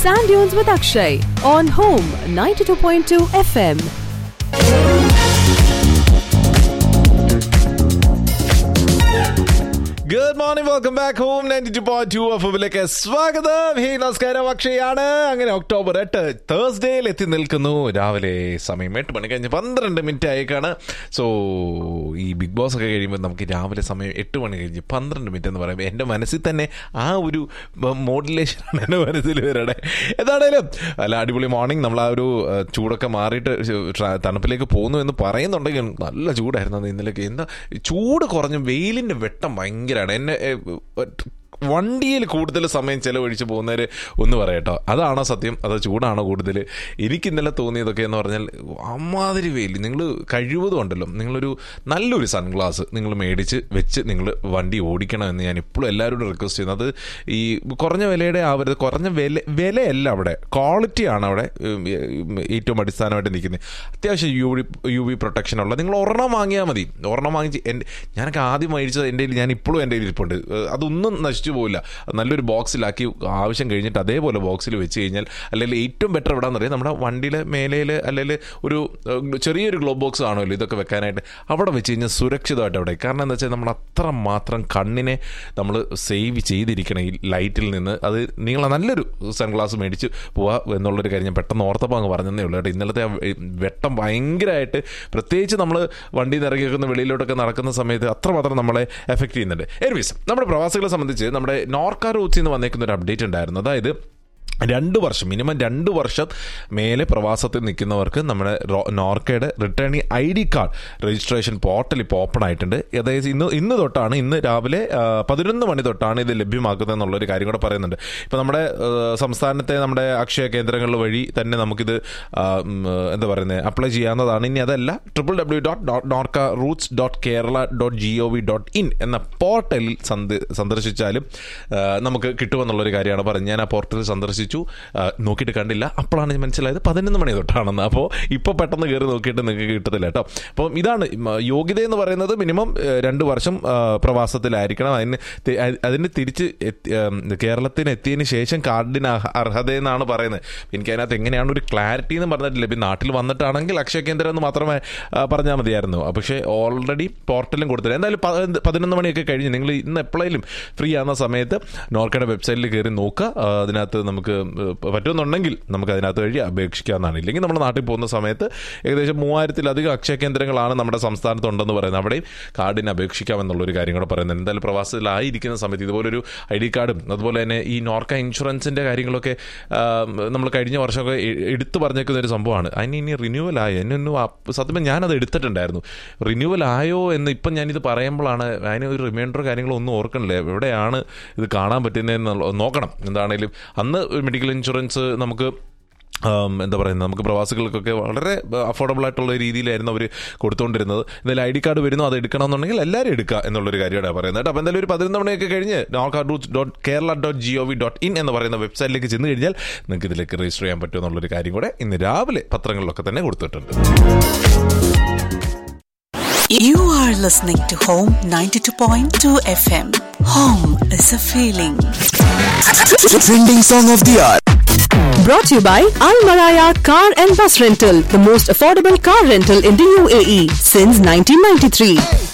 Sand Dunes with Akshay on Home 92.2 FM. Good morning welcome back home ninety two point two എഫിലേക്ക് സ്വാഗതം ഹേ നമസ്കാരം അക്ഷയാണ് അങ്ങനെ October എട്ട് തേഴ്സ്ഡേയിൽ എത്തി നിൽക്കുന്നു രാവിലെ സമയം എട്ട് മണി കഴിഞ്ഞ് പന്ത്രണ്ട് മിനിറ്റ് ആയേക്കാണ് സോ ഈ ബിഗ് ബോസ് ഒക്കെ കഴിയുമ്പോൾ നമുക്ക് രാവിലെ സമയം എട്ട് മണി കഴിഞ്ഞ് പന്ത്രണ്ട് മിനിറ്റ് എന്ന് പറയുമ്പോൾ എൻ്റെ മനസ്സിൽ തന്നെ ആ ഒരു മോഡുലേഷനാണ് എൻ്റെ മനസ്സിൽ വരണേ എന്താണേലും അല്ല അടിപൊളി മോർണിംഗ് നമ്മൾ ആ ഒരു ഏഹ്, ചൂടൊക്കെ മാറിയിട്ട് ട്ര- തണുപ്പിലേക്ക് പോകുന്നു എന്ന് പറയുന്നുണ്ടെങ്കിൽ നല്ല ചൂടായിരുന്നു അന്ന് ഇന്നലെയൊക്കെ എന്താ ചൂട് കുറഞ്ഞു വെയിലിൻ്റെ വെട്ടം ഭയങ്കരമാണ് എന്നെ ഏഹ്, വണ്ടിയിൽ കൂടുതൽ സമയം ചെലവഴിച്ച് പോകുന്നവർ ഒന്ന് പറയട്ടോ അതാണോ സത്യം അതോ ചൂടാണോ കൂടുതൽ എനിക്ക് ഇന്നലെ തോന്നിയതൊക്കെ എന്ന് പറഞ്ഞാൽ അമ്മാതിരി വെയിൽ നിങ്ങൾ കഴിവതും ഉണ്ടല്ലോ നിങ്ങളൊരു നല്ലൊരു സൺഗ്ലാസ് നിങ്ങൾ മേടിച്ച് വെച്ച് നിങ്ങൾ വണ്ടി ഓടിക്കണം എന്ന് ഞാൻ ഇപ്പോഴും എല്ലാവരോടും റിക്വസ്റ്റ് ചെയ്യുന്നത് അത് ഈ കുറഞ്ഞ വിലയുടെ ആവരുത് കുറഞ്ഞ വില വിലയല്ല അവിടെ ക്വാളിറ്റിയാണ് അവിടെ ഉം, ഉം, ഏറ്റവും അടിസ്ഥാനമായിട്ട് നിൽക്കുന്നത് അത്യാവശ്യം യു വി യു വി പ്രൊട്ടക്ഷൻ ഉള്ള നിങ്ങൾ ഒരെണ്ണം വാങ്ങിയാൽ മതി ഒരെണ്ണം വാങ്ങിച്ച് എൻ്റെ ഞാനൊക്കെ ആദ്യം മേടിച്ചത് എൻ്റെ കയ്യിൽ ഞാൻ ഇപ്പോഴും എൻ്റെ കയ്യിൽ ഇരിപ്പുണ്ട് ഏഹ് അതൊന്നും നശിച്ചു പോകില്ല നല്ലൊരു ബോക്സിലാക്കി ആവശ്യം കഴിഞ്ഞിട്ട് അതേപോലെ ബോക്സിൽ വെച്ച് കഴിഞ്ഞാൽ അല്ലെങ്കിൽ ഏറ്റവും ബെറ്റർ എവിടെയാണെന്ന് അറിയാം നമ്മുടെ വണ്ടിയിലെ മേലയിൽ അല്ലെങ്കിൽ ഒരു ഏഹ്, ചെറിയൊരു ഗ്ലോ ബോക്സ് ആണല്ലോ ഇതൊക്കെ വെക്കാനായിട്ട് അവിടെ വെച്ച് കഴിഞ്ഞാൽ സുരക്ഷിതമായിട്ട് അവിടെ കാരണം എന്താ വെച്ചാൽ നമ്മൾ അത്ര മാത്രം കണ്ണിനെ നമ്മൾ സേവ് ചെയ്തിരിക്കണം ഈ ലൈറ്റിൽ നിന്ന് അത് നിങ്ങൾ നല്ലൊരു സൺഗ്ലാസ് മേടിച്ച് പോവുക എന്നുള്ളൊരു കാര്യം ഞാൻ പെട്ടെന്ന് ഓർത്തപ്പോൾ അങ്ങ് പറഞ്ഞതേ ഉള്ളൂ കേട്ടോ ഇന്നലത്തെ ആ വെ- വെട്ടം ഭയങ്കരമായിട്ട് പ്രത്യേകിച്ച് നമ്മൾ വണ്ടി ഇറങ്ങി വെക്കുന്ന വെളിയിലോട്ടൊക്കെ നടക്കുന്ന സമയത്ത് അത്രമാത്രം നമ്മളെ എഫക്റ്റ് ചെയ്യുന്നുണ്ട് എനിവേസ് നമ്മുടെ പ്രവാസികളെ സംബന്ധിച്ച് നമ്മുടെ നോർക്ക റൂട്ട്സിൽ നിന്ന് വന്നേക്കുന്ന ഒരു അപ്ഡേറ്റ് ഉണ്ടായിരുന്നു അതായത് രണ്ട് വർഷം മിനിമം രണ്ട് വർഷം മേലെ പ്രവാസത്തിൽ നിൽക്കുന്നവർക്ക് നമ്മുടെ റോ- നോർക്കയുടെ returning I D card registration portal ഇപ്പോൾ ഓപ്പൺ ആയിട്ടുണ്ട് അതായത് ഇന്ന് ഇന്ന് തൊട്ടാണ് ഇന്ന് രാവിലെ ആ, പതിനൊന്ന് മണി തൊട്ടാണ് ഇത് ലഭ്യമാക്കുന്നത് എന്നുള്ളൊരു കാര്യം കൂടെ പറയുന്നുണ്ട് ഇപ്പോൾ നമ്മുടെ ആ, സംസ്ഥാനത്തെ നമ്മുടെ അക്ഷയ കേന്ദ്രങ്ങൾ വഴി തന്നെ നമുക്കിത് ആ, ഉം, എന്താ പറയുന്നത് അപ്ലൈ ചെയ്യാവുന്നതാണ് ഇനി അതല്ല triple W dot Norka roots dot Kerala dot G O V dot in എന്ന പോർട്ടലിൽ സന്ദ- സന്ദർശിച്ചാലും ആ, നമുക്ക് കിട്ടുമെന്നുള്ളൊരു കാര്യമാണ് പറഞ്ഞത് ഞാൻ ആ പോർട്ടൽ സന്ദർശിച്ചു ആ, നോക്കിയിട്ട് കണ്ടില്ല അപ്പോഴാണ് ഞാൻ മനസ്സിലായത് പതിനൊന്ന് മണി തൊട്ടാണെന്ന് അപ്പോൾ ഇപ്പോൾ പെട്ടെന്ന് കയറി നോക്കിയിട്ട് നിങ്ങൾക്ക് കിട്ടത്തില്ല കേട്ടോ അപ്പം ഇതാണ് ഉം, യോഗ്യത എന്ന് പറയുന്നത് മിനിമം ഏഹ്, രണ്ട് വർഷം ആ, പ്രവാസത്തിലായിരിക്കണം അതിന് തി- അ- അതിന് തിരിച്ച് എത്തി- ഉം, കേരളത്തിന് എത്തിയതിന് ശേഷം കാർഡിന് അർഹ- അർഹതയെന്നാണ് പറയുന്നത് എനിക്ക് അതിനകത്ത് എങ്ങനെയാണ് ഒരു ക്ലാരിറ്റി എന്ന് പറഞ്ഞിട്ടില്ല ഇപ്പം നാട്ടിൽ വന്നിട്ടാണെങ്കിൽ അക്ഷയ കേന്ദ്രം എന്ന് മാത്രമേ ആ, പറഞ്ഞാൽ മതിയായിരുന്നു ആ, പക്ഷേ ഓൾറെഡി പോർട്ടലും കൊടുത്തില്ല എന്തായാലും പ- പതിനൊന്ന് മണിയൊക്കെ കഴിഞ്ഞ് നിങ്ങൾ ഇന്ന് എപ്പോഴേലും ഫ്രീ ആവുന്ന സമയത്ത് നോർക്കയുടെ വെബ്സൈറ്റിൽ കയറി നോക്കുക ആ, അതിനകത്ത് നമുക്ക് ഏഹ്, പറ്റുന്നുണ്ടെങ്കിൽ നമുക്ക് അതിനകത്ത് വഴി അപേക്ഷിക്കാവുന്നതാണ് ഇല്ലെങ്കിൽ നമ്മുടെ നാട്ടിൽ പോകുന്ന സമയത്ത് ഏകദേശം മൂവായിരത്തിലധികം അക്ഷയ കേന്ദ്രങ്ങളാണ് നമ്മുടെ സംസ്ഥാനത്തുണ്ടെന്ന് പറയുന്നത് അവിടെയും കാർഡിന് അപേക്ഷിക്കാമെന്നുള്ളൊരു കാര്യം കൂടെ പറയുന്നത് എന്തായാലും പ്രവാസത്തിലായിരിക്കുന്ന സമയത്ത് ഇതുപോലൊരു ഐ ഡി കാർഡും അതുപോലെ തന്നെ ഈ നോർക്ക ഇൻഷുറൻസിൻ്റെ കാര്യങ്ങളൊക്കെ നമ്മൾ കഴിഞ്ഞ വർഷമൊക്കെ എ- എടുത്തു പറഞ്ഞേക്കുന്ന ഒരു സംഭവമാണ് അതിന് ഇനി റിന്യൂവൽ ആയോ എന്നെ ഒന്ന് അപ്പ് സത്യം പറഞ്ഞാൽ ഞാനത് എടുത്തിട്ടുണ്ടായിരുന്നു റിന്യൂവൽ ആയോ എന്ന് ഇപ്പം ഞാനിത് പറയുമ്പോഴാണ് അതിന് ഒരു റിമൈൻഡർ കാര്യങ്ങളോ ഒന്നും ഓർക്കണില്ല എവിടെയാണ് ഇത് കാണാൻ പറ്റുന്നതെന്ന് നോക്കണം എന്താണേലും അന്ന് മെഡിക്കൽ ഇൻഷുറൻസ് നമുക്ക് ആം, എന്താ പറയുന്നത് നമുക്ക് പ്രവാസികൾക്കൊക്കെ വളരെ അഫോർഡബിൾ ആയിട്ടുള്ള രീതിയിലായിരുന്നു അവർ കൊടുത്തുകൊണ്ടിരുന്നത് എന്തായാലും ഐ ഡി കാർഡ് വരുന്നു അത് എടുക്കണമെന്നുണ്ടെങ്കിൽ എല്ലാവരും എടുക്കുക എന്നുള്ളൊരു കാര്യമാണ് പറയുന്നത് കേട്ടോ അപ്പോൾ എന്തായാലും ഒരു പതിനൊന്ന് മണിയൊക്കെ കഴിഞ്ഞ് Norka roots dot Kerala dot G O V dot in എന്ന് പറയുന്ന വെബ്സൈറ്റിലേക്ക് ചെന്ന് കഴിഞ്ഞാൽ നിങ്ങൾക്ക് ഇതിലേക്ക് രജിസ്റ്റർ ചെയ്യാൻ പറ്റും എന്നുള്ളൊരു കാര്യം കൂടെ ഇന്ന് രാവിലെ പത്രങ്ങളിലൊക്കെ തന്നെ കൊടുത്തിട്ടുണ്ട് You are listening to Home 92.2 FM. Home is a feeling. Trending song of the hour. Brought to you by Al Maraya Car and Bus Rental, the most affordable car rental in the UAE since 1993.